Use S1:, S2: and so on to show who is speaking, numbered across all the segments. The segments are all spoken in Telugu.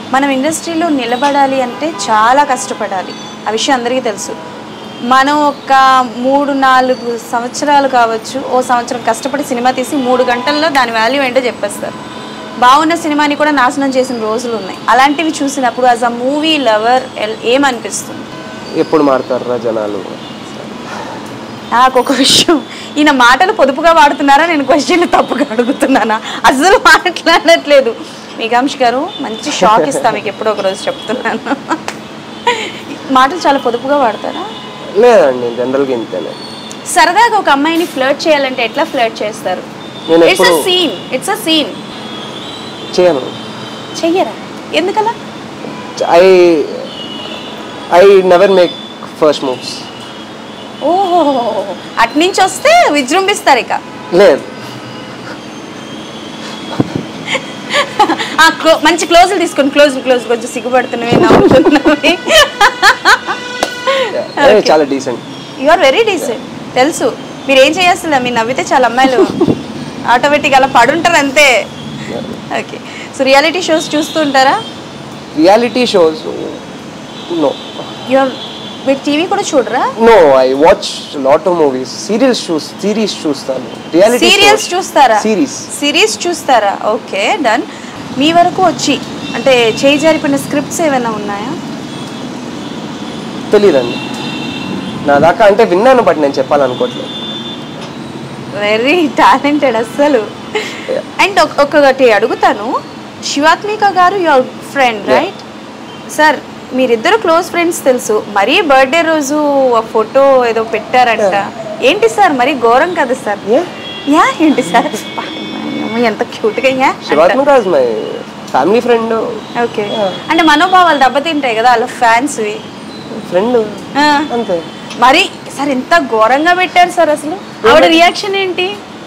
S1: మనం ఇండస్ట్రీలో నిలబడాలి అంటే చాలా కష్టపడాలి ఆ విషయం అందరికీ తెలుసు మనం ఒక మూడు నాలుగు సంవత్సరాలు కావచ్చు ఓ సంవత్సరం కష్టపడి సినిమా తీసి మూడు గంటల్లో దాని వాల్యూ ఏంటో చెప్పేస్తారు బాగున్న సినిమాని కూడా నాశనం చేసిన రోజులు ఉన్నాయి అలాంటివి చూసినప్పుడు యాజ్ అ మూవీ లవర్ ఏమనిపిస్తుంది
S2: ఎప్పుడు మారుతారా జనాలు
S1: నాకు ఒక విషయం ఈయన మాటలు పొదుపుగా వాడుతున్నారా నేను క్వశ్చన్ తప్పుగా అడుగుతున్నానా అసలు మాట్లాడట్లేదు మీకాంక్ష గారు మంచి షాక్ ఇస్తా మీకు ఎప్పుడో ఒక రోజు చెప్తున్నాను మాటలు చాలా పొదుపుగా వాడతారా
S2: లేదండి జనరల్గా ఇంతేనే
S1: సరదాగా ఒక అమ్మాయిని ఫ్లర్ట్ చేయాలంటే ఎట్లా ఫ్లర్ట్ చేస్తారు
S2: నేను
S1: ఇట్స్ అ
S2: ఎప్పుడు
S1: సీన్ ఇట్స్ అ సీన్
S2: చేయను
S1: చెయ్యరా ఎందుకలా
S2: I I never make first moves
S1: ఓహో అట్నుంచి వస్తే విజృంభిస్తారు ఇక
S2: లేదు
S1: ఆ, క్లో- మంచి క్లోజులు తీసుకోండి క్లోజ్ క్లోజ్ కొంచెం సిగ్గుపడుతున్నవి నవ్వుతున్నవి
S2: ఏ, చాలా decent
S1: you are very decent తెలుసు మీరు ఏం చేయాల్సిందా మీరు నవ్వితే చాలా అమ్మాయిలు ఆటోమేటిక్ అలా పడుంటారు అంతే ఓకే సో రియాలిటీ షోస్ చూస్తూ ఉంటారా
S2: reality shows no
S1: you are మీరు టీవీ కూడా చూడరా
S2: no I watch lot of movies serials చూస్ సిరీస్ చూస్తాను రియాలిటీ
S1: సీరియల్స్ చూస్తారా
S2: సిరీస్
S1: సిరీస్ చూస్తారా ఓకే డన్ మీ వరకు వచ్చి అంటే చేయి జారిపోయిన స్క్రిప్ట్స్ ఏమైనా ఉన్నాయా
S2: తెలియదండి నా దాకా అంటే విన్నాను బట్ నేను చెప్పాలనుకోవట్లేదు
S1: వెరీ టాలెంటెడ్ అస్సలు అండ్ ఒకటి అడుగుతాను Shivathmika garu your friend
S2: Yeah.
S1: Right sir మీరిద్దరు క్లోజ్ ఫ్రెండ్స్ తెలుసు మరీ బర్త్డే రోజు ఆ ఫోటో ఏదో పెట్టారంట ఏంటి సార్ మరీ ఘోరం కదా సార్
S2: Yeah.
S1: యా ఏంటి సార్ అమ్మ, ఎంత క్యూట్గా yeah
S2: Shivathmika is my family friend
S1: okay
S2: Yeah.
S1: అంటే మనోభావాలు దెబ్బతింటాయి కదా వాళ్ళ ఫ్యాన్స్వి
S2: ఫ్రెండ్ అంతే
S1: మరి సార్ ఎంత ఘోరంగా పెట్టారు సార్ అసలు ఆవిడ రియాక్షన్ ఏంటి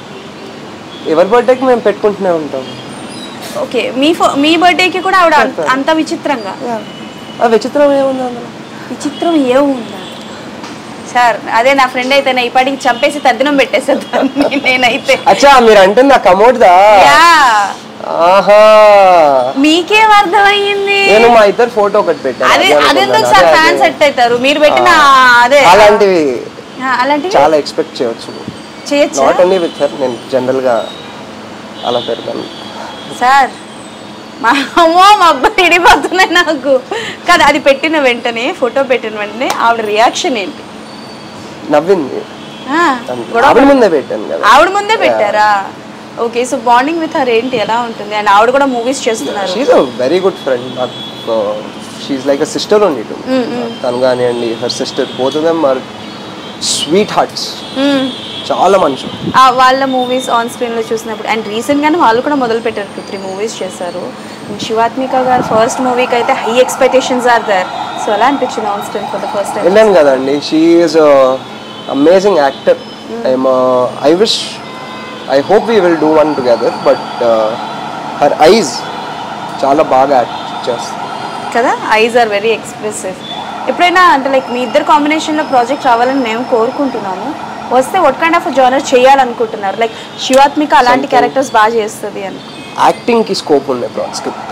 S2: ఎవరి బర్త్డేకి మేము పెట్టుకుంటూనే ఉంటాం
S1: ఓకే మీ ఫో మీ బర్త్డేకి కూడా ఆవిడ అంత- అంత విచిత్రంగా
S2: ఆ విచిత్రం ఏముంది అందులో
S1: విచిత్రం ఏముందా సార్ అదే నా ఫ్రెండ్ అయితే నా ఇప్పటికి చంపేసి తద్దినం పెట్టేసేదాన్ని నేనైతే
S2: అచ్చా మీరు అంటుంది ఆ కమోడ్దా
S1: యా
S2: ఆహా
S1: మీకేం అర్థమయ్యింది
S2: నేను మా ఇద్దరు ఫోటో ఒకటి పెట్టాను
S1: అదే
S2: అదే
S1: అదెందుకు
S2: అనుకున్నాను.
S1: సార్
S2: అదే,
S1: ఫ్యాన్స్
S2: అదే.
S1: సెట్ అవుతారు మీరు పెట్టిన అదే
S2: అలాంటివి
S1: ఆ, అలాంటివి
S2: చాలా ఎక్స్పెక్ట్ చేయొచ్చు
S1: చేయొచ్చా
S2: నాట్ ఓన్లీ విత్ సార్ నేను జనరల్ గా అలా పెడతాను
S1: సార్ మా అమ్మో మా అబ్బాయి ఇడిపోతున్నాయి నాకు కాదు అది పెట్టిన వెంటనే ఫోటో పెట్టిన వెంటనే ఆవిడ రియాక్షన్ ఏంటి
S2: నవ్వింది
S1: ఆ,
S2: అంతే.
S1: గొడవ
S2: ఆవిడ ముందే పెట్టాను కదా
S1: ఆవిడ ముందే పెట్టారా okay so bonding with her ఏంటి ఎలా ఉంటుంది అండ్ ఆవిడ కూడా మూవీస్ చేస్తున్నారు
S2: she's a very good friend నాకు she's like a sister only to తను కానివ్వండి her sister both them are sweethearts
S1: hmm.
S2: చాలా మంచి
S1: ఆ, వాళ్ళ మూవీస్ ఆన్ స్క్రీన్ లో చూసినప్పుడు అండ్ రీసెంట్ గానే వాళ్ళు కూడా మొదలు పెట్టారు టూ త్రీ మూవీస్ చేశారు And శివాత్మిక గారు ఫస్ట్ మూవీకి అయితే high expectations are there so ఎలా అనిపించింది on screen for the first time
S2: వెళ్ళాను కదండి she is amazing actor I'm I wish I hope we will do one together but her eyes చాలా బాగా యాక్ట్ చేస్తుంది
S1: కదా ఐజ్ ఆర్ వెరీ ఎక్స్ప్రెసివ్ ఎప్పుడైనా అంటే లైక్ మీ ఇద్దరు కాంబినేషన్లో ప్రాజెక్ట్ రావాలని మేము కోరుకుంటున్నాము వస్తే వాట్ కైండ్ ఆఫ్ జానర్ చేయాలనుకుంటున్నారు లైక్ శివాత్మిక అలాంటి
S2: Something-
S1: క్యారెక్టర్స్ బాగా చేస్తుంది అని
S2: యాక్టింగ్కి స్కోప్ ఉండే స్క్రిప్ట్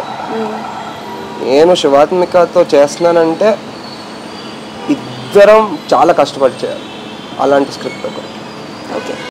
S2: నేను శివాత్మికతో చేస్తున్నానంటే ఇద్దరం చాలా కష్టపడి చేయాలి అలాంటి స్క్రిప్ట్ ఒకటి
S1: ఓకే